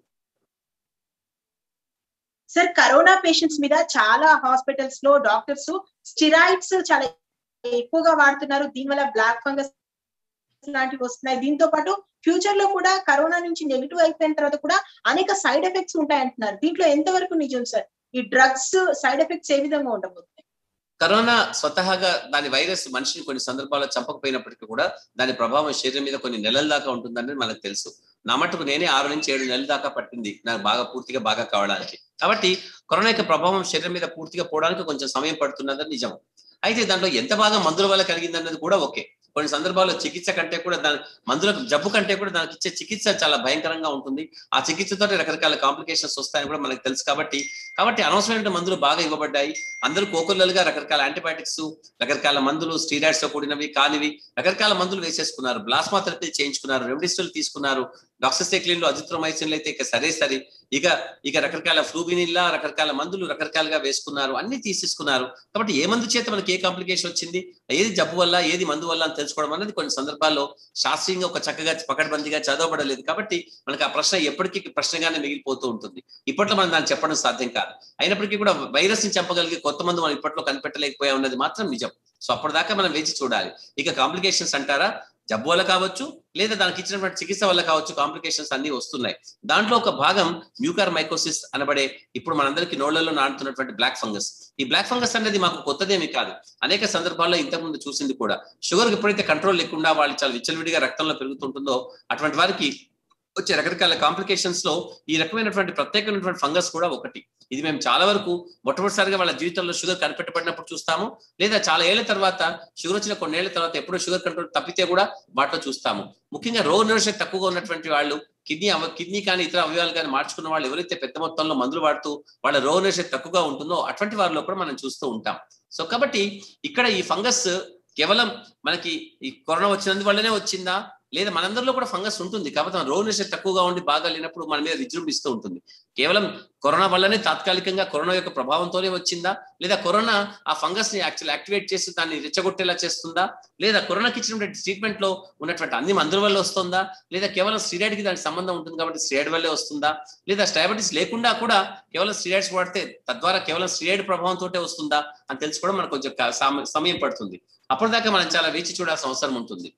సార్ కరోనా పేషెంట్స్ మీద చాలా హాస్పిటల్స్ లో డాక్టర్స్ స్టిరాయిడ్స్ చాలా ఎక్కువగా వాడుతున్నారు దీనివల్ల బ్లాక్ ఫంగస్ లాంటివి వస్తున్నాయి దీంతో పాటు ఫ్యూచర్ లో కూడా కరోనా నుంచి నెగిటివ్ అయిపోయిన తర్వాత కూడా అనేక సైడ్ ఎఫెక్ట్స్ ఉంటాయి అంటున్నారు దీంట్లో ఎంతవరకు నిజం సార్ ఈ డ్రగ్స్ సైడ్ ఎఫెక్ట్స్ ఏ విధంగా ఉండబోతున్నాయి కరోనా స్వతహాగా దాని వైరస్ మనిషిని కొన్ని సందర్భాల్లో చంపకపోయినప్పటికీ కూడా దాని ప్రభావం శరీరం మీద కొన్ని నెలల దాకా ఉంటుందని మనకు తెలుసు నా మటుకు నేనే ఆరు నుంచి ఏడు నెలల దాకా పట్టింది నాకు బాగా పూర్తిగా బాగా కావడానికి కాబట్టి కరోనా యొక్క ప్రభావం శరీరం మీద పూర్తిగా పోవడానికి కొంచెం సమయం పడుతున్నదని నిజం అయితే దాంట్లో ఎంత బాగా మందుల వల్ల కలిగింది అన్నది కూడా ఓకే కొన్ని సందర్భాల్లో చికిత్స కంటే కూడా దాని మందులకు జబ్బు కంటే కూడా దానికి ఇచ్చే చికిత్స చాలా భయంకరంగా ఉంటుంది ఆ చికిత్సతో రకరకాల కాంప్లికేషన్స్ వస్తాయని కూడా మనకు తెలుసు కాబట్టి కాబట్టి అనవసరమైన మందులు బాగా ఇవ్వబడ్డాయి అందరూ కోకొల్లలుగా రకరకాల యాంటీబయాటిక్స్ రకరకాల మందులు స్టీరాయిడ్స్ తో కూడినవి కానివి రకరకాల మందులు వేసేసుకున్నారు ప్లాస్మా థెరపీ చేయించుకున్నారు రెమిడిసివిర్ తీసుకున్నారు డాక్సిసైక్లిన్ లో అజిత్రోమైసిన్లు అయితే ఇక సరే సరే ఇక ఇక రకరకాల ఫ్లూబినిల్లా రకరకాల మందులు రకరకాలుగా వేసుకున్నారు అన్ని తీసేసుకున్నారు కాబట్టి ఏ మందు చేత మనకి ఏ కాంప్లికేషన్ వచ్చింది ఏది జబ్బు వల్ల ఏది మందు వల్ల అని తెలుసుకోవడం అనేది కొన్ని సందర్భాల్లో శాస్త్రీయంగా ఒక చక్కగా పకడ్బందీగా చదవబడలేదు కాబట్టి మనకి ఆ ప్రశ్న ఎప్పటికీ ప్రశ్నగానే మిగిలిపోతూ ఉంటుంది ఇప్పట్లో మనం దాన్ని చెప్పడం సాధ్యం కాదు అయినప్పటికీ కూడా వైరస్ ని చంపగలిగే కొత్త మందు మనం ఇప్పట్లో కనిపెట్టలేకపోయా ఉన్నది మాత్రం నిజం సో అప్పటిదాకా మనం వేచి చూడాలి ఇక కాంప్లికేషన్స్ అంటారా జబ్బు వల్ల కావచ్చు లేదా దానికి ఇచ్చినటువంటి చికిత్స వల్ల కావచ్చు కాంప్లికేషన్స్ అన్ని వస్తున్నాయి దాంట్లో ఒక భాగం మ్యూకార్ మైకోసిస్ అనబడే ఇప్పుడు మనందరికీ నోళ్లలో నాటుతున్నటువంటి బ్లాక్ ఫంగస్ ఈ బ్లాక్ ఫంగస్ అనేది మాకు కొత్తదేమీ కాదు అనేక సందర్భాల్లో ఇంతకుముందు చూసింది కూడా షుగర్ ఎప్పుడైతే కంట్రోల్ లేకుండా వాళ్ళు చాలా విచ్చలవిడిగా రక్తంలో పెరుగుతుంటుందో అటువంటి వారికి వచ్చే రకరకాల కాంప్లికేషన్స్ లో ఈ రకమైనటువంటి ప్రత్యేకమైనటువంటి ఫంగస్ కూడా ఒకటి ఇది మేము చాలా వరకు మొట్టమొదటిసారిగా వాళ్ళ జీవితంలో షుగర్ కనిపెట్టబడినప్పుడు చూస్తాము లేదా చాలా ఏళ్ల తర్వాత షుగర్ వచ్చిన కొన్నేళ్ల తర్వాత ఎప్పుడో షుగర్ కంట్రోల్ తప్పితే కూడా వాటిలో చూస్తాము ముఖ్యంగా రోగ నిరోధక తక్కువగా ఉన్నటువంటి వాళ్ళు కిడ్నీ అవ కిడ్నీ కానీ ఇతర అవయవాలు కానీ మార్చుకున్న వాళ్ళు ఎవరైతే పెద్ద మొత్తంలో మందులు వాడుతూ వాళ్ళ రోగ నిరోధక తక్కువగా ఉంటుందో అటువంటి వారిలో కూడా మనం చూస్తూ ఉంటాం సో కాబట్టి ఇక్కడ ఈ ఫంగస్ కేవలం మనకి ఈ కరోనా వచ్చినందువల్లనే వచ్చిందా లేదా మనందరిలో కూడా ఫంగస్ ఉంటుంది కాబట్టి మన రోగ నిరోధక తక్కువగా ఉండి బాగా లేనప్పుడు మన మీద విజృంభిస్తూ ఉంటుంది కేవలం కరోనా వల్లనే తాత్కాలికంగా కరోనా యొక్క ప్రభావంతోనే వచ్చిందా లేదా కరోనా ఆ ఫంగస్ ని యాక్చువల్ యాక్టివేట్ చేసి దాన్ని రెచ్చగొట్టేలా చేస్తుందా లేదా కరోనాకి ఇచ్చినటువంటి ట్రీట్మెంట్ లో ఉన్నటువంటి అన్ని మందుల వల్ల వస్తుందా లేదా కేవలం స్టీరాయిడ్ కి దానికి సంబంధం ఉంటుంది కాబట్టి స్టీరాయిడ్ వల్లే వస్తుందా లేదా స్టైబటిస్ లేకుండా కూడా కేవలం స్టీరాయిడ్స్ వాడితే తద్వారా కేవలం స్టీరాయిడ్ ప్రభావంతో వస్తుందా అని తెలుసుకోవడం మనకు కొంచెం కా- సమ- సమయం పడుతుంది అప్పటిదాకా మనం చాలా వేచి చూడాల్సిన అవసరం ఉంటుంది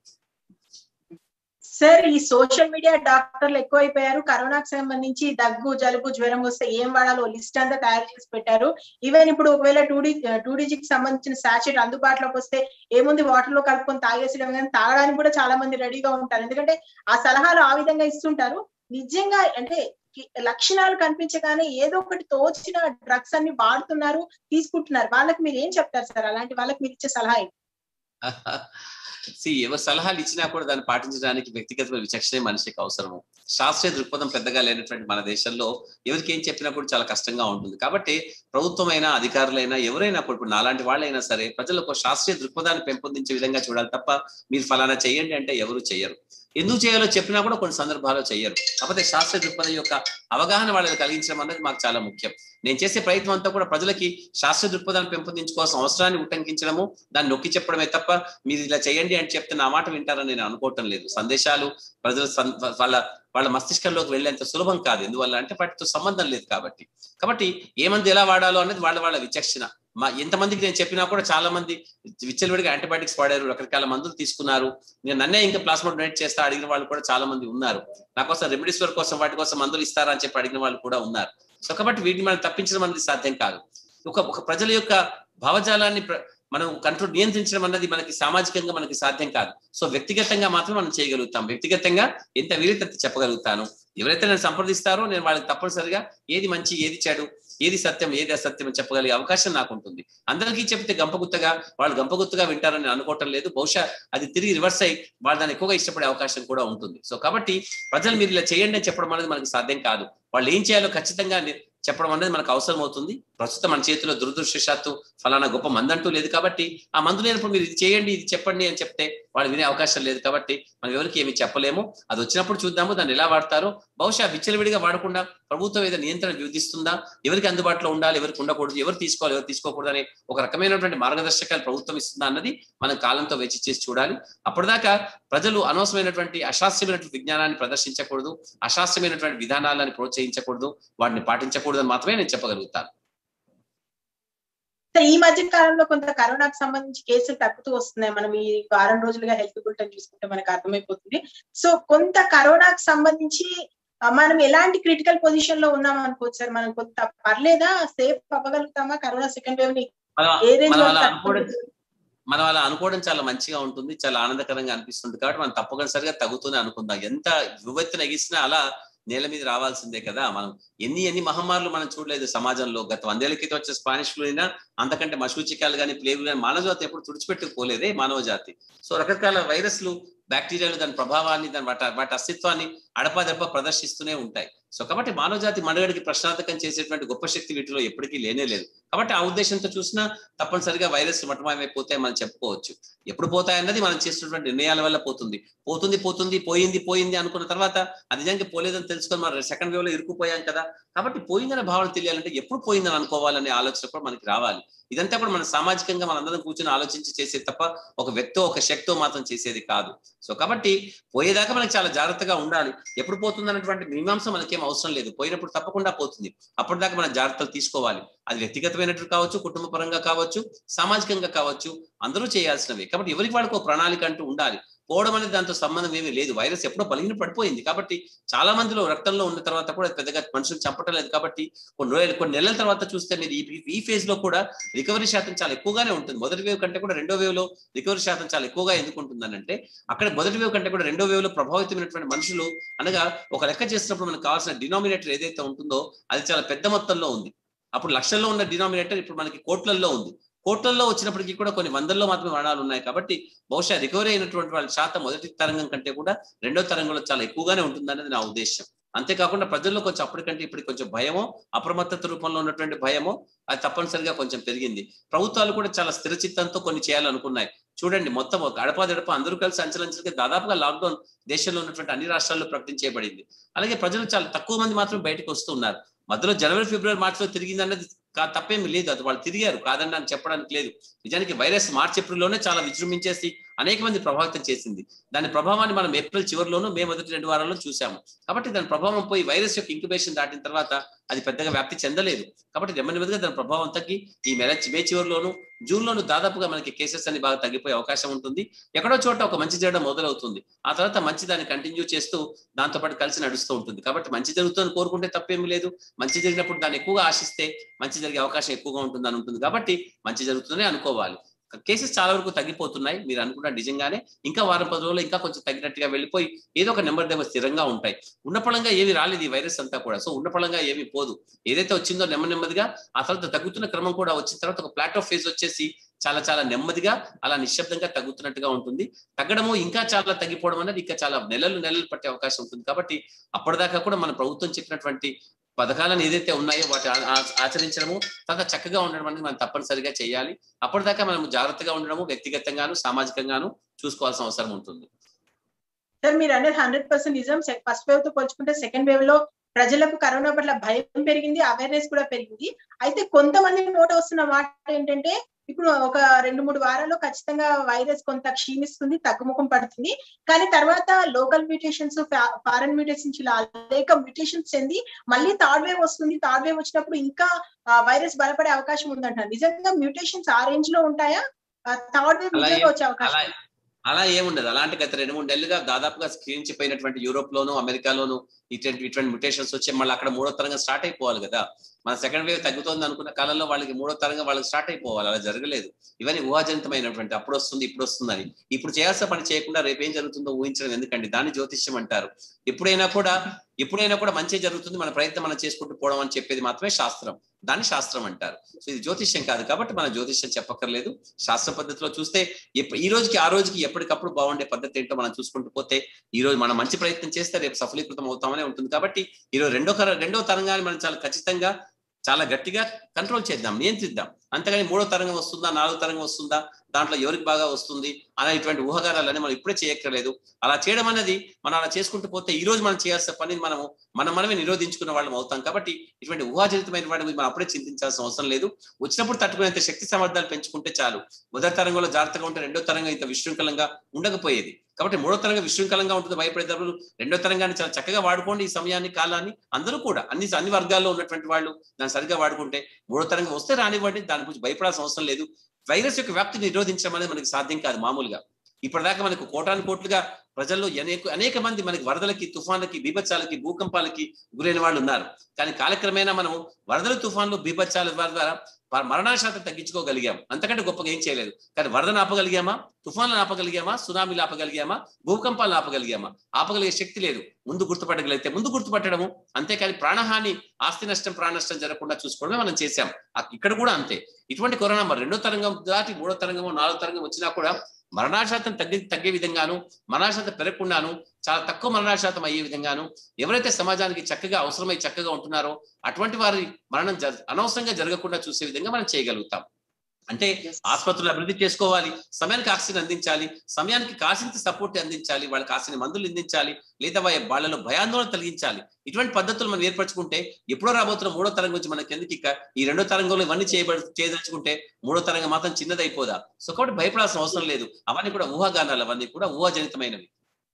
సార్ ఈ సోషల్ మీడియా డాక్టర్లు ఎక్కువైపోయారు కరోనాకు సంబంధించి దగ్గు జలుబు జ్వరం వస్తే ఏం వాడాలో లిస్ట్ అంతా తయారు చేసి పెట్టారు ఈవెన్ ఇప్పుడు ఒకవేళ టూ డి టూ కి సంబంధించిన సాచెట్ అందుబాటులోకి వస్తే ఏముంది వాటర్ లో కలుపుకొని తాగేసడం కానీ తాగడానికి కూడా చాలా మంది రెడీగా ఉంటారు ఎందుకంటే ఆ సలహాలు ఆ విధంగా ఇస్తుంటారు నిజంగా అంటే కి- లక్షణాలు కనిపించగానే ఏదో ఒకటి తోచిన డ్రగ్స్ అన్ని వాడుతున్నారు తీసుకుంటున్నారు వాళ్ళకి మీరు ఏం చెప్తారు సార్ అలాంటి వాళ్ళకి మీరు ఇచ్చే సలహా ఏంటి సి ఎవరు సలహాలు ఇచ్చినా కూడా దాన్ని పాటించడానికి వ్యక్తిగత విచక్షణే మనిషికి అవసరము శాస్త్రీయ దృక్పథం పెద్దగా లేనటువంటి మన దేశంలో ఎవరికి ఏం చెప్పినా కూడా చాలా కష్టంగా ఉంటుంది కాబట్టి ప్రభుత్వమైనా అధికారులైనా ఎవరైనా కూడా ఇప్పుడు నాలాంటి వాళ్ళైనా సరే ప్రజలకు శాస్త్రీయ దృక్పథాన్ని పెంపొందించే విధంగా చూడాలి తప్ప మీరు ఫలానా చేయండి అంటే ఎవరు చేయరు ఎందుకు చేయాలో చెప్పినా కూడా కొన్ని సందర్భాల్లో చెయ్యరు కాకపోతే శాస్త్రీయ దృక్పథం యొక్క అవగాహన వాళ్ళకి కలిగించడం అనేది మాకు చాలా ముఖ్యం నేను చేసే ప్రయత్నం అంతా కూడా ప్రజలకి శాస్త్రీయ దృక్పథాన్ని పెంపొందించుకోవాల్సిన అవసరాన్ని ఉటంకించడము దాన్ని నొక్కి చెప్పడమే తప్ప మీరు ఇలా చేయండి అని చెప్తే నా మాట వింటారని నేను అనుకోవటం లేదు సందేశాలు ప్రజల సం- వాళ్ళ వాళ్ళ మస్తిష్కంలోకి వెళ్ళేంత సులభం కాదు ఎందువల్ల అంటే వాటితో సంబంధం లేదు కాబట్టి కాబట్టి ఏ మంది ఎలా వాడాలో అనేది వాళ్ళ వాళ్ళ విచక్షణ మా ఎంతమందికి నేను చెప్పినా కూడా చాలా మంది విచ్చలవిడిగా యాంటీబయాటిక్స్ వాడారు రకరకాల మందులు తీసుకున్నారు నేను నన్నే ఇంకా ప్లాస్మా డొనేట్ చేస్తా అడిగిన వాళ్ళు కూడా చాలా మంది ఉన్నారు నా కోసం రెమెడీస్వర్ కోసం వాటి కోసం మందులు ఇస్తారా అని చెప్పి అడిగిన వాళ్ళు కూడా ఉన్నారు సో కాబట్టి వీటిని మనం తప్పించడం అనేది సాధ్యం కాదు ఒక ఒక ప్రజల యొక్క భావజాలాన్ని మనం కంట్రోల్ నియంత్రించడం అన్నది మనకి సామాజికంగా మనకి సాధ్యం కాదు సో వ్యక్తిగతంగా మాత్రం మనం చేయగలుగుతాం వ్యక్తిగతంగా ఎంత వీలైతే చెప్పగలుగుతాను ఎవరైతే నేను సంప్రదిస్తారో నేను వాళ్ళకి తప్పనిసరిగా ఏది మంచి ఏది చెడు ఏది సత్యం ఏది అసత్యం అని చెప్పగలిగే అవకాశం నాకు ఉంటుంది అందరికీ చెప్తే గంపగుత్తగా వాళ్ళు గంపగుత్తగా వింటారని అనుకోవటం లేదు బహుశా అది తిరిగి రివర్స్ అయ్యి వాళ్ళు దాన్ని ఎక్కువగా ఇష్టపడే అవకాశం కూడా ఉంటుంది సో కాబట్టి ప్రజలు మీరు ఇలా చేయండి అని చెప్పడం అనేది మనకు సాధ్యం కాదు వాళ్ళు ఏం చేయాలో ఖచ్చితంగా చెప్పడం అనేది మనకు అవసరం అవుతుంది ప్రస్తుతం మన చేతిలో దురదృష్టశాత్తు ఫలానా గొప్ప మందు అంటూ లేదు కాబట్టి ఆ మందు లేనప్పుడు మీరు ఇది చేయండి ఇది చెప్పండి అని చెప్తే వాళ్ళు వినే అవకాశం లేదు కాబట్టి మనం ఎవరికి ఏమి చెప్పలేము అది వచ్చినప్పుడు చూద్దాము దాన్ని ఎలా వాడతారో బహుశా విచ్చలవిడిగా వాడకుండా ప్రభుత్వం ఏదో నియంత్రణ విధిస్తుందా ఎవరికి అందుబాటులో ఉండాలి ఎవరికి ఉండకూడదు ఎవరు తీసుకోవాలి ఎవరు తీసుకోకూడదు అనే ఒక రకమైనటువంటి మార్గదర్శకాలు ప్రభుత్వం ఇస్తుందా అన్నది మనం కాలంతో వేచి చేసి చూడాలి అప్పటిదాకా ప్రజలు అనవసరమైనటువంటి అశాస్త్రమైనటువంటి విజ్ఞానాన్ని ప్రదర్శించకూడదు అశాస్త్రమైనటువంటి విధానాలను ప్రోత్సహించకూడదు వాటిని పాటించకూడదు అని మాత్రమే నేను చెప్పగలుగుతాను ఈ మధ్య కాలంలో కొంత కరోనాకు సంబంధించి కేసులు తగ్గుతూ వస్తున్నాయి మనం ఈ వారం రోజులుగా హెల్త్ బులెటిన్ చూసుకుంటే మనకు అర్థమైపోతుంది సో కొంత కరోనాకు సంబంధించి మనం ఎలాంటి క్రిటికల్ పొజిషన్ లో ఉన్నాం అనుకోవచ్చు సార్ మనం కొంత పర్లేదా సేఫ్ అవ్వగలుగుతామా కరోనా సెకండ్ వేవ్ ని ఏ రేంజ్ మనం అలా అనుకోవడం చాలా మంచిగా ఉంటుంది చాలా ఆనందకరంగా అనిపిస్తుంది కాబట్టి మనం తప్పనిసరిగా తగ్గుతూనే అనుకుందాం ఎంత యువెత్తున ఎగిసినా అలా నేల మీద రావాల్సిందే కదా మనం ఎన్ని ఎన్ని మహమ్మారులు మనం చూడలేదు సమాజంలో గత వందేళ్ల క్రితం వచ్చే స్పానిష్ ఫ్లూ అయినా అంతకంటే మశూచికాలు కానీ ప్లేగు కానీ మానవ జాతి ఎప్పుడు తుడిచిపెట్టుకుపోలేదే మానవ జాతి సో రకరకాల వైరస్లు బ్యాక్టీరియాలు దాని ప్రభావాన్ని దాని వాటి వాటి అస్తిత్వాన్ని అడపాదడప ప్రదర్శిస్తూనే ఉంటాయి సో కాబట్టి మానవ జాతి మనుగడికి ప్రశ్నార్థకం చేసేటువంటి గొప్ప శక్తి వీటిలో ఎప్పటికీ లేనే లేదు కాబట్టి ఆ ఉద్దేశంతో చూసినా తప్పనిసరిగా వైరస్ మటమాయమైపోతాయి మనం చెప్పుకోవచ్చు ఎప్పుడు పోతాయన్నది మనం చేస్తున్నటువంటి నిర్ణయాల వల్ల పోతుంది పోతుంది పోతుంది పోయింది పోయింది అనుకున్న తర్వాత అది నిజంగా పోలేదని తెలుసుకొని మనం సెకండ్ వేవ్ లో ఇరుక్కుపోయాం కదా కాబట్టి పోయిందనే భావన తెలియాలంటే ఎప్పుడు పోయిందని అనుకోవాలనే ఆలోచన కూడా మనకి రావాలి ఇదంతా కూడా మన సామాజికంగా మనందరం కూర్చొని ఆలోచించి చేసేది తప్ప ఒక వ్యక్తో ఒక శక్తో మాత్రం చేసేది కాదు సో కాబట్టి పోయేదాకా మనకి చాలా జాగ్రత్తగా ఉండాలి ఎప్పుడు పోతుంది అన్నటువంటి మీమాంస మనకేం అవసరం లేదు పోయినప్పుడు తప్పకుండా పోతుంది అప్పటిదాకా మనం జాగ్రత్తలు తీసుకోవాలి అది వ్యక్తిగతమైనట్టు కావచ్చు కుటుంబ పరంగా కావచ్చు సామాజికంగా కావచ్చు అందరూ చేయాల్సినవి కాబట్టి ఎవరికి వాళ్ళకి ఒక ప్రణాళిక అంటూ ఉండాలి పోవడం అనేది దాంతో సంబంధం ఏమీ లేదు వైరస్ ఎప్పుడో బలిగిన పడిపోయింది కాబట్టి చాలా మందిలో రక్తంలో ఉన్న తర్వాత కూడా పెద్దగా మనుషులు చంపటం లేదు కాబట్టి కొన్ని రోజులు కొన్ని నెలల తర్వాత చూస్తే మీరు ఈ ఈ ఫేజ్ లో కూడా రికవరీ శాతం చాలా ఎక్కువగానే ఉంటుంది మొదటి వేవ్ కంటే కూడా రెండో వేవ్ లో రికవరీ శాతం చాలా ఎక్కువగా ఎందుకు ఉంటుందనంటే అక్కడ మొదటి వేవ్ కంటే కూడా రెండో వేవ్ లో ప్రభావితమైనటువంటి మనుషులు అనగా ఒక లెక్క చేసినప్పుడు మనకు కావాల్సిన డినామినేటర్ ఏదైతే ఉంటుందో అది చాలా పెద్ద మొత్తంలో ఉంది అప్పుడు లక్షల్లో ఉన్న డినామినేటర్ ఇప్పుడు మనకి కోట్లల్లో ఉంది కోట్లల్లో వచ్చినప్పటికీ కూడా కొన్ని వందల్లో మాత్రమే మరణాలు ఉన్నాయి కాబట్టి బహుశా రికవరీ అయినటువంటి వాళ్ళ శాతం మొదటి తరంగం కంటే కూడా రెండో తరంగంలో చాలా ఎక్కువగానే ఉంటుందనేది నా ఉద్దేశం అంతేకాకుండా ప్రజల్లో కొంచెం అప్పటికంటే ఇప్పటికి కొంచెం భయమో అప్రమత్తత రూపంలో ఉన్నటువంటి భయమో అది తప్పనిసరిగా కొంచెం పెరిగింది ప్రభుత్వాలు కూడా చాలా స్థిరచిత్తంతో కొన్ని చేయాలనుకున్నాయి చూడండి మొత్తం ఒక అడపాదడప అందరూ కలిసి అంచలంచలకి దాదాపుగా లాక్డౌన్ దేశంలో ఉన్నటువంటి అన్ని రాష్ట్రాల్లో ప్రకటించేయబడింది అలాగే ప్రజలు చాలా తక్కువ మంది మాత్రం బయటకు వస్తున్నారు మధ్యలో జనవరి ఫిబ్రవరి మార్చిలో తిరిగింది అన్నది తప్పేమి లేదు అది వాళ్ళు తిరిగారు కాదని అని చెప్పడానికి లేదు నిజానికి వైరస్ మార్చి ఏప్రిల్లోనే చాలా విజృంభించేసి అనేక మంది ప్రభావితం చేసింది దాని ప్రభావాన్ని మనం ఏప్రిల్ చివరిలోనూ మే మొదటి రెండు వారాల్లో చూసాము కాబట్టి దాని ప్రభావం పోయి వైరస్ యొక్క ఇంక్యుబేషన్ దాటిన తర్వాత అది పెద్దగా వ్యాప్తి చెందలేదు కాబట్టి నెమ్మదిగా దాని ప్రభావం తగ్గి ఈ మే మే చివరిలోను జూన్ లోను దాదాపుగా మనకి కేసెస్ అన్ని బాగా తగ్గిపోయే అవకాశం ఉంటుంది ఎక్కడో చోట ఒక మంచి జరగడం మొదలవుతుంది ఆ తర్వాత మంచి దాన్ని కంటిన్యూ చేస్తూ దాంతో పాటు కలిసి నడుస్తూ ఉంటుంది కాబట్టి మంచి జరుగుతుందని కోరుకుంటే తప్పేమీ లేదు మంచి జరిగినప్పుడు దాన్ని ఎక్కువగా ఆశిస్తే మంచి జరిగే అవకాశం ఎక్కువగా ఉంటుందని ఉంటుంది కాబట్టి మంచి జరుగుతుందని అనుకోవాలి కేసెస్ చాలా వరకు తగ్గిపోతున్నాయి మీరు అనుకున్న నిజంగానే ఇంకా వారం పది రోజులు ఇంకా కొంచెం తగ్గినట్టుగా వెళ్ళిపోయి ఏదో ఒక నెంబర్ దగ్గర స్థిరంగా ఉంటాయి ఉన్నపళంగా ఏమి రాలేదు ఈ వైరస్ అంతా కూడా సో ఉన్నపళంగా ఏమి పోదు ఏదైతే వచ్చిందో నెమ్మది నెమ్మదిగా ఆ తర్వాత తగ్గుతున్న క్రమం కూడా వచ్చిన తర్వాత ఒక ప్లాటో ఫేజ్ వచ్చేసి చాలా చాలా నెమ్మదిగా అలా నిశ్శబ్దంగా తగ్గుతున్నట్టుగా ఉంటుంది తగ్గడము ఇంకా చాలా తగ్గిపోవడం అనేది ఇంకా చాలా నెలలు నెలలు పట్టే అవకాశం ఉంటుంది కాబట్టి అప్పటిదాకా కూడా మన ప్రభుత్వం చెప్పినటువంటి పథకాలను ఏదైతే ఉన్నాయో వాటి ఆచరించడము తర్వాత చక్కగా ఉండడం అనేది మనం తప్పనిసరిగా చేయాలి అప్పటిదాకా మనం జాగ్రత్తగా ఉండడము వ్యక్తిగతంగాను సామాజికంగాను చూసుకోవాల్సిన అవసరం ఉంటుంది సార్ మీరు అనేది హండ్రెడ్ పర్సెంట్ నిజం ఫస్ట్ వేవ్ తో పోల్చుకుంటే సెకండ్ వేవ్ లో ప్రజలకు కరోనా పట్ల భయం పెరిగింది అవేర్నెస్ కూడా పెరిగింది అయితే కొంతమంది నోట వస్తున్న మాట ఏంటంటే ఇప్పుడు ఒక రెండు మూడు వారాల్లో ఖచ్చితంగా వైరస్ కొంత క్షీణిస్తుంది తగ్గుముఖం పడుతుంది కానీ తర్వాత లోకల్ మ్యూటేషన్స్ ఫారెన్ మ్యూటేషన్స్ ఇలా అనేక మ్యూటేషన్స్ చెంది మళ్ళీ థర్డ్ వేవ్ వస్తుంది థర్డ్ వేవ్ వచ్చినప్పుడు ఇంకా వైరస్ బలపడే అవకాశం ఉందంట నిజంగా మ్యూటేషన్స్ ఆ రేంజ్ లో ఉంటాయా థర్డ్ వేవ్ అలా నిజంగా ఏం- వచ్చే అవకాశం అలా అలా ఏముండదు అలాంటి గత రెండు మూడు నెలలుగా దాదాపుగా క్షీణించిపోయినటువంటి యూరోప్ లోను అమెరికాలోను ఇటువంటి ఇటువంటి మ్యుటేషన్స్ వచ్చి మళ్ళీ అక్కడ మూడో తరంగా స్టార్ట్ అయిపోవాలి కదా మన సెకండ్ వేవ్ తగ్గుతోంది అనుకున్న కాలంలో వాళ్ళకి మూడో తరంగా వాళ్ళకి స్టార్ట్ అయిపోవాలి అలా జరగలేదు ఇవన్నీ ఊహాజనితమైనటువంటి అప్పుడు వస్తుంది ఇప్పుడు వస్తుందని ఇప్పుడు చేయాల్సిన పని చేయకుండా రేపు ఏం జరుగుతుందో ఊహించడం ఎందుకండి దాన్ని జ్యోతిష్యం అంటారు ఎప్పుడైనా కూడా ఎప్పుడైనా కూడా మంచి జరుగుతుంది మన ప్రయత్నం మనం చేసుకుంటూ పోవడం అని చెప్పేది మాత్రమే శాస్త్రం దాన్ని శాస్త్రం అంటారు సో ఇది జ్యోతిష్యం కాదు కాబట్టి మన జ్యోతిష్యం చెప్పక్కర్లేదు శాస్త్ర పద్ధతిలో చూస్తే ఎప్ప- ఈ రోజుకి ఆ రోజుకి ఎప్పటికప్పుడు బాగుండే పద్ధతి ఏంటో మనం చూసుకుంటూ పోతే ఈ రోజు మనం మంచి ప్రయత్నం చేస్తే రేపు సఫలీకృతం అవుతామనే ఉంటుంది కాబట్టి ఈ రోజు రెండో కర- రెండో తరంగాన్ని మనం చాలా ఖచ్చితంగా చాలా గట్టిగా కంట్రోల్ చేద్దాం నియంత్రిద్దాం అంతేగాని మూడో తరంగం వస్తుందా నాలుగో తరంగం వస్తుందా దాంట్లో ఎవరికి బాగా వస్తుంది అనే ఇటువంటి ఊహగారాలని మనం ఇప్పుడే చేయక్కర్లేదు అలా చేయడం అనేది మనం అలా చేసుకుంటూ పోతే ఈ రోజు మనం చేయాల్సిన పని మనము మనం మనమే నిరోధించుకున్న వాళ్ళం అవుతాం కాబట్టి ఇటువంటి ఊహాజనితమైన వాటి గురించి మనం అప్పుడే చింతించాల్సిన అవసరం లేదు వచ్చినప్పుడు తట్టుకునేంత శక్తి సామర్థ్యాలు పెంచుకుంటే చాలు మొదటి తరంగంలో జాగ్రత్తగా ఉంటే రెండో తరంగం ఇంత విశృంఖలంగా ఉండకపోయేది కాబట్టి మూడో తరంగం విశృంఖలంగా ఉంటుంది భయపడేటప్పుడు రెండో తరంగాన్ని చాలా చక్కగా వాడుకోండి ఈ సమయాన్ని కాలాన్ని అందరూ కూడా అన్ని అన్ని వర్గాల్లో ఉన్నటువంటి వాళ్ళు దాన్ని సరిగ్గా వాడుకుంటే మూడో తరంగం వస్తే రానివ్వండి దాని గురించి భయపడాల్సిన అవసరం లేదు వైరస్ యొక్క వ్యాప్తిని నిరోధించడం అనేది మనకి సాధ్యం కాదు మామూలుగా ఇప్పటిదాకా మనకు కోటాను కోట్లుగా ప్రజల్లో అనేక అనేక మంది మనకి వరదలకి తుఫాన్లకి బీభత్సాలకి భూకంపాలకి గురైన వాళ్ళు ఉన్నారు కానీ కాలక్రమేణా మనం వరదలు తుఫాన్లు బీభత్సాల ద్వారా ప- మరణాల శాతం తగ్గించుకోగలిగాం అంతకంటే గొప్పగా ఏం చేయలేదు కానీ వరదను ఆపగలిగామా తుఫాన్లను ఆపగలిగామా సునామీలు ఆపగలిగామా భూకంపాలను ఆపగలిగామా ఆపగలిగే శక్తి లేదు ముందు గుర్తుపట్టగలిగితే ముందు గుర్తుపట్టడము అంతేకాని ప్రాణహాని ఆస్తి నష్టం ప్రాణ నష్టం జరగకుండా చూసుకోవడమే మనం చేశాం ఆ- ఇక్కడ కూడా అంతే ఇటువంటి కరోనా మరి రెండో తరంగం దాటి మూడో తరంగం నాలుగో తరంగం వచ్చినా కూడా మరణాశాతం తగ్గి తగ్గే విధంగాను మరణాశాతం పెరగకుండాను చాలా తక్కువ మరణాశాతం అయ్యే విధంగాను ఎవరైతే సమాజానికి చక్కగా అవసరమై చక్కగా ఉంటున్నారో అటువంటి వారి మరణం జ- అనవసరంగా జరగకుండా చూసే విధంగా మనం చేయగలుగుతాం అంటే ఆసుపత్రులు అభివృద్ధి చేసుకోవాలి సమయానికి ఆక్సిజన్ అందించాలి సమయానికి కాసింత సపోర్ట్ అందించాలి వాళ్ళకి కాసిన మందులు అందించాలి లేదా వా- వాళ్ళలో భయాందోళన కలిగించాలి ఇటువంటి పద్ధతులు మనం ఏర్పరచుకుంటే ఎప్పుడో రాబోతున్న మూడో తరం గురించి మనకి ఎందుకు ఇక ఈ రెండో తరంగంలో ఇవన్నీ చేయబడి చేయదలుచుకుంటే మూడో తరంగం మాత్రం చిన్నదైపోదా సో కాబట్టి భయపడాల్సిన అవసరం లేదు అవన్నీ కూడా ఊహాగానాలు అవన్నీ కూడా ఊహాజనితమైనవి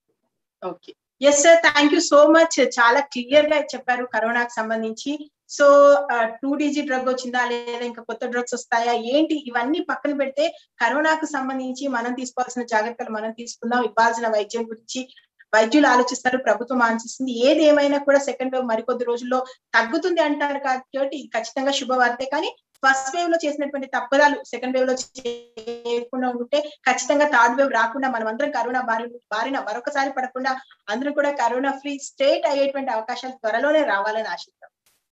okay yes sir thank you so much చాలా క్లియర్ గా చెప్పారు కరోనాకి సంబంధించి సో టూ డీజీ డ్రగ్ వచ్చిందా లేదా ఇంకా కొత్త డ్రగ్స్ వస్తాయా ఏంటి ఇవన్నీ పక్కన పెడితే కరోనాకు సంబంధించి మనం తీసుకోవాల్సిన జాగ్రత్తలు మనం తీసుకుందాం ఇవ్వాల్సిన వైద్యం గురించి వైద్యులు ఆలోచిస్తారు ప్రభుత్వం ఆలోచిస్తుంది ఏది ఏమైనా కూడా సెకండ్ వేవ్ మరికొద్ది రోజుల్లో తగ్గుతుంది అంటారు కాబట్టి ఇది ఖచ్చితంగా శుభవార్తే కానీ ఫస్ట్ వేవ్ లో చేసినటువంటి తప్పదాలు సెకండ్ వేవ్ లో చేయకుండా ఉంటే ఖచ్చితంగా థర్డ్ వేవ్ రాకుండా మనం అందరం కరోనా బారి బారిన మరొకసారి పడకుండా అందరూ కూడా కరోనా ఫ్రీ స్టేట్ అయ్యేటువంటి అవకాశాలు త్వరలోనే రావాలని ఆశిద్దాం